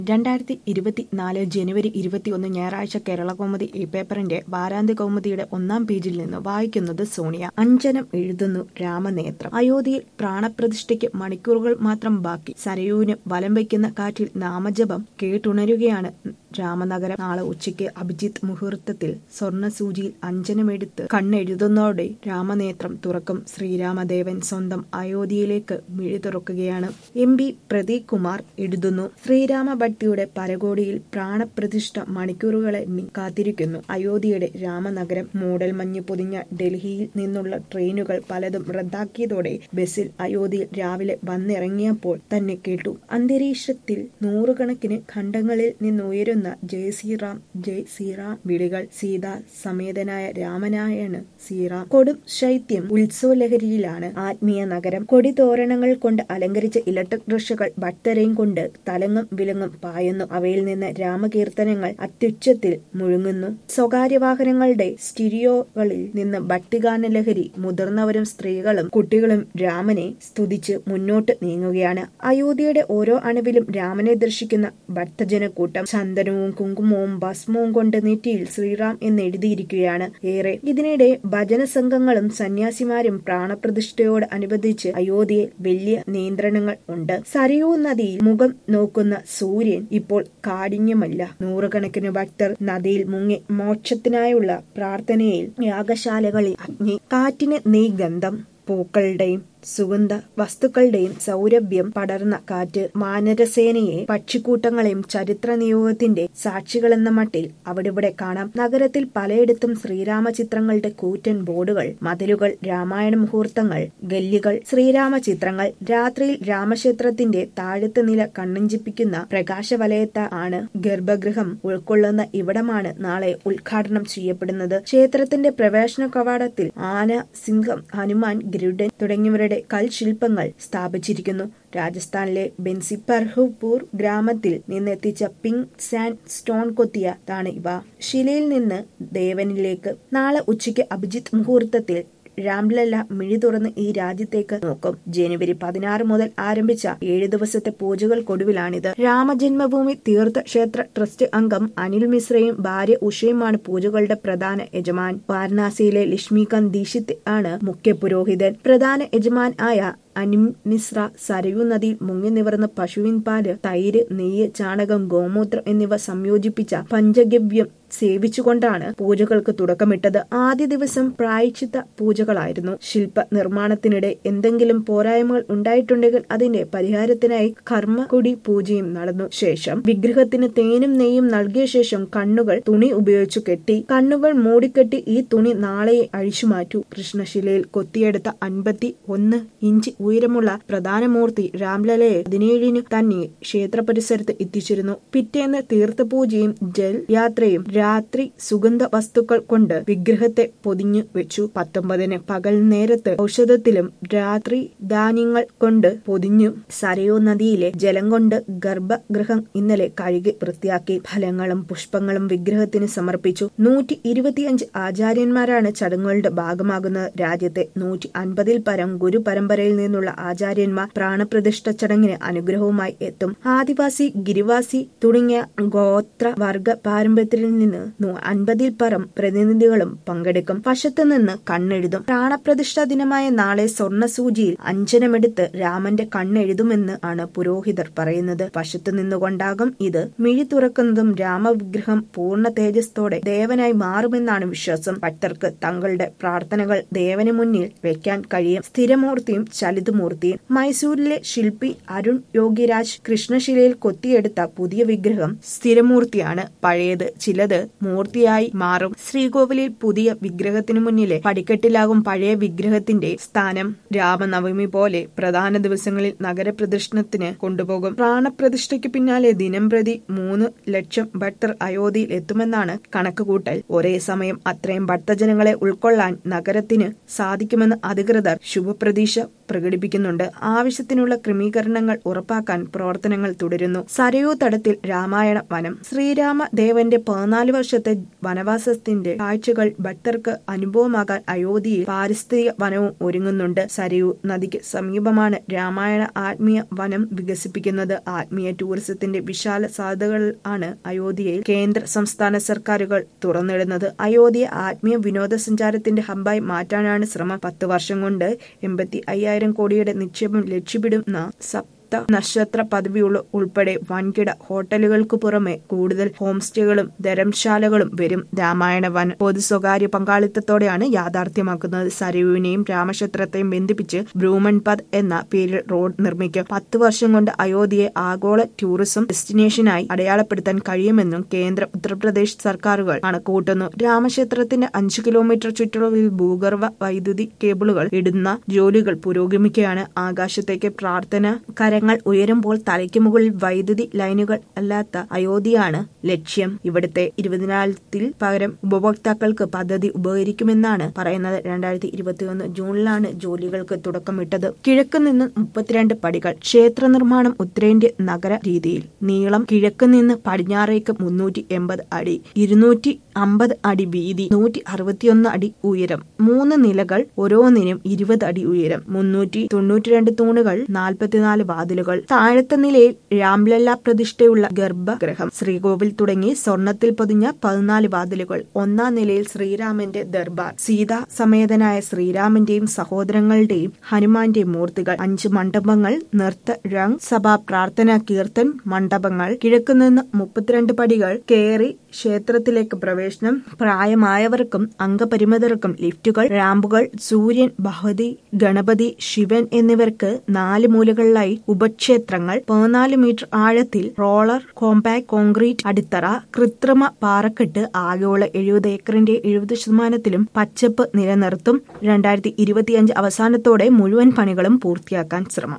രണ്ടായിരത്തി ഇരുപത്തിനാല് ജനുവരി ഇരുപത്തിയൊന്ന് ഞായറാഴ്ച കേരളകൗമുദി ഈ പേപ്പറിന്റെ വാരാന്ത്യ കൗമുദിയുടെ ഒന്നാം പേജിൽ നിന്ന് വായിക്കുന്നത് സോണിയ അഞ്ജനം എഴുതുന്നു രാമനേത്രം അയോധ്യയിൽ പ്രാണപ്രതിഷ്ഠയ്ക്ക് മണിക്കൂറുകൾ മാത്രം ബാക്കി സരയൂവിന് വലം വയ്ക്കുന്ന കാറ്റിൽ നാമജപം കേട്ടുണരുകയാണ് രാമനഗരം നാളെ ഉച്ചയ്ക്ക് അഭിജിത്ത് മുഹൂർത്തത്തിൽ സ്വർണസൂചിയിൽ അഞ്ജനമെടുത്ത് കണ്ണെഴുതുന്നതോടെ രാമനേത്രം തുറക്കും ശ്രീരാമദേവൻ സ്വന്തം അയോധ്യയിലേക്ക് മിഴി തുറക്കുകയാണ് എം പി പ്രദീപ് കുമാർ എഴുതുന്നു ശ്രീരാമ ഭക്തിയുടെ പരകോടിയിൽ പ്രാണപ്രതിഷ്ഠ മണിക്കൂറുകളെ എണ്ണി കാത്തിരിക്കുന്നു അയോധ്യയുടെ രാമനഗരം മൂടൽമഞ്ഞ് പൊതിഞ്ഞ ഡൽഹിയിൽ നിന്നുള്ള ട്രെയിനുകൾ പലതും റദ്ദാക്കിയതോടെ ബസ്സിൽ അയോധ്യയിൽ രാവിലെ വന്നിറങ്ങിയപ്പോൾ തന്നെ കേട്ടു അന്തരീക്ഷത്തിൽ നൂറുകണക്കിന് ഖണ്ഡങ്ങളിൽ നിന്നുയരുന്ന ജയ് ശ്രീറാം ജയ് ശ്രീറാം വിളികൾ സീത സമേതനായ രാമനായാണ് ശ്രീറാം കൊടും ശൈത്യം ഉത്സവലഹരിയിലാണ് ആത്മീയ നഗരം കൊടിതോരണങ്ങൾ കൊണ്ട് അലങ്കരിച്ച ഇലക്ട്രിക് റിക്ഷകൾ ഭക്തരെയും കൊണ്ട് തലങ്ങും വിലങ്ങും പായുന്നു അവയിൽ നിന്ന് രാമകീർത്തനങ്ങൾ അത്യുച്ചത്തിൽ മുഴുങ്ങുന്നു സ്വകാര്യ വാഹനങ്ങളുടെ സ്റ്റീരിയോകളിൽ നിന്ന് ഭക്തിഗാന ലഹരി മുതിർന്നവരും സ്ത്രീകളും കുട്ടികളും രാമനെ സ്തുതിച്ച് മുന്നോട്ട് നീങ്ങുകയാണ് അയോധ്യയുടെ ഓരോ അണുവിലും രാമനെ ദർശിക്കുന്ന ഭക്തജനക്കൂട്ടം ചന്ദനവും കുങ്കുമവും ഭസ്മവും കൊണ്ട് നെറ്റിയിൽ ശ്രീറാം എന്ന് എഴുതിയിരിക്കുകയാണ് ഏറെ ഇതിനിടെ ഭജന സംഘങ്ങളും സന്യാസിമാരും പ്രാണപ്രതിഷ്ഠയോട് അനുബന്ധിച്ച് അയോധ്യയിൽ വലിയ നിയന്ത്രണങ്ങൾ ഉണ്ട് സരയൂ നദിയിൽ മുഖം നോക്കുന്ന സൂര്യൻ ഇപ്പോൾ കാഠിന്യമല്ല നൂറുകണക്കിന് ഭക്തർ നദിയിൽ മുങ്ങി മോക്ഷത്തിനായുള്ള പ്രാർത്ഥനയിൽ യാഗശാലകളിൽ അഗ്നി കാറ്റിന് നെയ് ഗന്ധം പൂക്കളുടെയും സുഗന്ധ വസ്തുക്കളുടെയും സൗരഭ്യം പടർന്ന കാറ്റ് മാനരസേനയെ പക്ഷിക്കൂട്ടങ്ങളെയും ചരിത്ര നിയോഗത്തിന്റെ സാക്ഷികളെന്ന മട്ടിൽ അവിടിവിടെ കാണാം നഗരത്തിൽ പലയിടത്തും ശ്രീരാമ ചിത്രങ്ങളുടെ കൂറ്റൻ ബോർഡുകൾ മതിലുകൾ രാമായണ മുഹൂർത്തങ്ങൾ ഗല്ലികൾ ശ്രീരാമ ചിത്രങ്ങൾ രാത്രിയിൽ രാമക്ഷേത്രത്തിന്റെ താഴത്തെ നില കണ്ണഞ്ചിപ്പിക്കുന്ന പ്രകാശവലയത്ത ആണ് ഗർഭഗൃഹം ഉൾക്കൊള്ളുന്ന ഇവിടമാണ് നാളെ ഉദ്ഘാടനം ചെയ്യപ്പെടുന്നത് ക്ഷേത്രത്തിന്റെ പ്രവേശന കവാടത്തിൽ ആന സിംഹം ഹനുമാൻ ഗരുഡൻ തുടങ്ങിയവരുടെ കൽശില്പങ്ങൾ സ്ഥാപിച്ചിരിക്കുന്നു രാജസ്ഥാനിലെ ബെൻസിപർഹുപൂർ ഗ്രാമത്തിൽ നിന്നെത്തിച്ച പിങ്ക് സാൻഡ് സ്റ്റോൺ കൊത്തിയതാണ് ഇവ ശിലയിൽ നിന്ന് ദേവനിലേക്ക് നാളെ ഉച്ചയ്ക്ക് അഭിജിത്ത് മുഹൂർത്തത്തിൽ രാംലല്ല മിഴി തുറന്ന് ഈ രാജ്യത്തേക്ക് നോക്കും ജനുവരി പതിനാറ് മുതൽ ആരംഭിച്ച ഏഴ് ദിവസത്തെ പൂജകൾക്കൊടുവിലാണിത് രാമജന്മഭൂമി തീർത്ഥ ക്ഷേത്ര ട്രസ്റ്റ് അംഗം അനിൽ മിശ്രയും ഭാര്യ ഉഷയുമാണ് പൂജകളുടെ പ്രധാന യജമാൻ വാരണാസിയിലെ ലക്ഷ്മികാന്ത് ദീക്ഷിത് ആണ് മുഖ്യ പുരോഹിതൻ പ്രധാന യജമാൻ ആയ അനിം മിശ്ര സരയൂ നദിയിൽ മുങ്ങി നിവർന്ന പശുവിൻ പാല് തൈര് നെയ്യ് ചാണകം ഗോമൂത്രം എന്നിവ സംയോജിപ്പിച്ച പഞ്ചഗവ്യം സേവിച്ചുകൊണ്ടാണ് പൂജകൾക്ക് തുടക്കമിട്ടത് ആദ്യ ദിവസം പ്രായച്ചിത്ത പൂജകളായിരുന്നു ശില്പ നിർമ്മാണത്തിനിടെ എന്തെങ്കിലും പോരായ്മകൾ ഉണ്ടായിട്ടുണ്ടെങ്കിൽ അതിന്റെ പരിഹാരത്തിനായി കർമ്മകുടി പൂജയും നടന്നു ശേഷം വിഗ്രഹത്തിന് തേനും നെയ്യും നൽകിയ ശേഷം കണ്ണുകൾ തുണി ഉപയോഗിച്ചു കെട്ടി കണ്ണുകൾ മൂടിക്കെട്ടി ഈ തുണി നാളെ അഴിച്ചു മാറ്റൂ കൃഷ്ണശിലയിൽ കൊത്തിയെടുത്ത അൻപത്തി ഒന്ന് ഇഞ്ച് ഉയരമുള്ള പ്രധാന മൂർത്തി രാംലലയെ പതിനേഴിന് തന്നെ ക്ഷേത്ര പരിസരത്ത് എത്തിച്ചിരുന്നു പിറ്റേന്ന് തീർത്ഥപൂജയും ജൽ യാത്രയും രാത്രി സുഗന്ധ വസ്തുക്കൾ കൊണ്ട് വിഗ്രഹത്തെ പൊതിഞ്ഞു വെച്ചു പത്തൊമ്പതിന് പകൽ നേരത്ത് ഔഷധത്തിലും രാത്രി ധാന്യങ്ങൾ കൊണ്ട് പൊതിഞ്ഞു സരയോ നദിയിലെ ജലം കൊണ്ട് ഗർഭഗൃഹം ഇന്നലെ കഴുകി വൃത്തിയാക്കി ഫലങ്ങളും പുഷ്പങ്ങളും വിഗ്രഹത്തിന് സമർപ്പിച്ചു നൂറ്റി ഇരുപത്തിയഞ്ച് ആചാര്യന്മാരാണ് ചടങ്ങുകളുടെ ഭാഗമാകുന്നത് രാജ്യത്തെ നൂറ്റി അൻപതിൽ പരം ഗുരു പരമ്പരയിൽ നിന്നുള്ള ആചാര്യന്മാർ പ്രാണപ്രതിഷ്ഠ ചടങ്ങിന് അനുഗ്രഹവുമായി എത്തും ആദിവാസി ഗിരിവാസി തുടങ്ങിയ ഗോത്ര വർഗ പാരമ്പര്യത്തിൽ നിന്ന് അൻപതിൽ പരം പ്രതിനിധികളും പങ്കെടുക്കും വശത്തു നിന്ന് കണ്ണെഴുതും പ്രാണപ്രതിഷ്ഠാ ദിനമായ നാളെ സ്വർണസൂചിയിൽ അഞ്ജനമെടുത്ത് രാമന്റെ കണ്ണെഴുതുമെന്ന് ആണ് പുരോഹിതർ പറയുന്നത് വശത്തു നിന്നുകൊണ്ടാകും ഇത് മിഴി തുറക്കുന്നതും രാമവിഗ്രഹം പൂർണ്ണ തേജസ്തോടെ ദേവനായി മാറുമെന്നാണ് വിശ്വാസം ഭക്തർക്ക് തങ്ങളുടെ പ്രാർത്ഥനകൾ ദേവന് മുന്നിൽ വെക്കാൻ കഴിയും സ്ഥിരമൂർത്തിയും ചലിതമൂർത്തിയും മൈസൂരിലെ ശില്പി അരുൺ യോഗിരാജ് കൃഷ്ണശിലയിൽ കൊത്തിയെടുത്ത പുതിയ വിഗ്രഹം സ്ഥിരമൂർത്തിയാണ് പഴയത് ചിലത് മൂർത്തിയായി മാറും ശ്രീകോവിലിൽ പുതിയ വിഗ്രഹത്തിനു മുന്നിലെ പടിക്കെട്ടിലാകും പഴയ വിഗ്രഹത്തിന്റെ സ്ഥാനം രാമനവമി പോലെ പ്രധാന ദിവസങ്ങളിൽ നഗരപ്രദർശനത്തിന് കൊണ്ടുപോകും പ്രാണപ്രതിഷ്ഠയ്ക്ക് പിന്നാലെ ദിനം പ്രതി മൂന്ന് ലക്ഷം ഭക്തർ അയോധ്യയിൽ എത്തുമെന്നാണ് കണക്കുകൂട്ടൽ ഒരേ സമയം അത്രയും ഭക്തജനങ്ങളെ ഉൾക്കൊള്ളാൻ നഗരത്തിന് സാധിക്കുമെന്ന് അധികൃതർ ശുഭപ്രതീക്ഷ പ്രകടിപ്പിക്കുന്നുണ്ട് ആവശ്യത്തിനുള്ള ക്രമീകരണങ്ങൾ ഉറപ്പാക്കാൻ പ്രവർത്തനങ്ങൾ തുടരുന്നു സരയൂ തടത്തിൽ രാമായണ വനം ശ്രീരാമ ദേവന്റെ പതിനാല് നാല് വർഷത്തെ വനവാസത്തിന്റെ കാഴ്ചകൾ ഭക്തർക്ക് അനുഭവമാകാൻ അയോധ്യയിൽ പാരിസ്ഥിതിക വനവും ഒരുങ്ങുന്നുണ്ട് സരയു നദിക്ക് സമീപമാണ് രാമായണ ആത്മീയ വനം വികസിപ്പിക്കുന്നത് ആത്മീയ ടൂറിസത്തിന്റെ വിശാല സാധ്യതകൾ ആണ് അയോധ്യയിൽ കേന്ദ്ര സംസ്ഥാന സർക്കാരുകൾ തുറന്നിടുന്നത് അയോധ്യ ആത്മീയ വിനോദസഞ്ചാരത്തിന്റെ ഹബ്ബായി മാറ്റാനാണ് ശ്രമം പത്ത് വർഷം കൊണ്ട് എൺപത്തി അയ്യായിരം കോടിയുടെ നിക്ഷേപം ലക്ഷ്യമിടുന്ന സപ്ത നക്ഷത്ര പദവിയുള്ള ഉൾപ്പെടെ വൻകിട ഹോട്ടലുകൾക്ക് പുറമെ കൂടുതൽ ഹോം സ്റ്റേകളും ധരംശാലകളും വരും രാമായണ വൻ പൊതു സ്വകാര്യ പങ്കാളിത്തത്തോടെയാണ് യാഥാർത്ഥ്യമാക്കുന്നത് സരയുവിനെയും രാമക്ഷേത്രത്തെയും ബന്ധിപ്പിച്ച് ബ്രൂമൺ പദ് എന്ന പേരിൽ റോഡ് നിർമ്മിക്കും പത്ത് വർഷം കൊണ്ട് അയോധ്യയെ ആഗോള ടൂറിസം ഡെസ്റ്റിനേഷനായി അടയാളപ്പെടുത്താൻ കഴിയുമെന്നും കേന്ദ്ര ഉത്തർപ്രദേശ് സർക്കാരുകൾ കണക്കുകൂട്ടുന്നു രാമക്ഷേത്രത്തിന്റെ അഞ്ചു കിലോമീറ്റർ ചുറ്റളവിൽ ഭൂഗർഭ വൈദ്യുതി കേബിളുകൾ ഇടുന്ന ജോലികൾ പുരോഗമിക്കുകയാണ് ആകാശത്തേക്ക് പ്രാർത്ഥന കര മരങ്ങൾ ഉയരുമ്പോൾ തലയ്ക്ക് മുകളിൽ വൈദ്യുതി ലൈനുകൾ അല്ലാത്ത അയോധ്യയാണ് ലക്ഷ്യം ഇവിടുത്തെ ഇരുപതിനായിരത്തിൽ പകരം ഉപഭോക്താക്കൾക്ക് പദ്ധതി ഉപകരിക്കുമെന്നാണ് പറയുന്നത് രണ്ടായിരത്തി ഇരുപത്തിയൊന്ന് ജൂണിലാണ് ജോലികൾക്ക് തുടക്കമിട്ടത് കിഴക്ക് നിന്ന് മുപ്പത്തിരണ്ട് പടികൾ ക്ഷേത്ര നിർമ്മാണം ഉത്തരേന്ത്യ നഗര രീതിയിൽ നീളം കിഴക്ക് നിന്ന് പടിഞ്ഞാറേക്ക് മുന്നൂറ്റി എൺപത് അടി ഇരുന്നൂറ്റി അമ്പത് അടി വീതി നൂറ്റി അറുപത്തിയൊന്ന് അടി ഉയരം മൂന്ന് നിലകൾ ഓരോന്നിനും ഇരുപത് അടി ഉയരം മുന്നൂറ്റി തൊണ്ണൂറ്റിരണ്ട് തൂണുകൾ നാൽപ്പത്തിനാല് വാതിൽ വാതിലുകൾ താഴത്തെ നിലയിൽ രാംലല്ല പ്രതിഷ്ഠയുള്ള ഗർഭഗൃഹം ശ്രീകോവിൽ തുടങ്ങി സ്വർണത്തിൽ പൊതിഞ്ഞ പതിനാല് വാതിലുകൾ ഒന്നാം നിലയിൽ ശ്രീരാമന്റെ ദർബാർ സീതാ സമേതനായ ശ്രീരാമന്റെയും സഹോദരങ്ങളുടെയും ഹനുമാന്റെയും മൂർത്തികൾ അഞ്ച് മണ്ഡപങ്ങൾ നൃത്ത രംഗ് സഭ പ്രാർത്ഥന കീർത്തൻ മണ്ഡപങ്ങൾ കിഴക്കുനിന്ന് മുപ്പത്തിരണ്ട് പടികൾ കയറി ക്ഷേത്രത്തിലേക്ക് പ്രവേശനം പ്രായമായവർക്കും അംഗപരിമിതർക്കും ലിഫ്റ്റുകൾ റാമ്പുകൾ സൂര്യൻ ഭഗവതി ഗണപതി ശിവൻ എന്നിവർക്ക് നാല് മൂലകളിലായി ഉപക്ഷേത്രങ്ങൾ പതിനാല് മീറ്റർ ആഴത്തിൽ റോളർ കോമ്പാക്ട് കോൺക്രീറ്റ് അടിത്തറ കൃത്രിമ പാറക്കെട്ട് ആകെയുള്ള എഴുപത് ഏക്കറിന്റെ എഴുപത് ശതമാനത്തിലും പച്ചപ്പ് നിലനിർത്തും രണ്ടായിരത്തി ഇരുപത്തിയഞ്ച് അവസാനത്തോടെ മുഴുവൻ പണികളും പൂർത്തിയാക്കാൻ ശ്രമം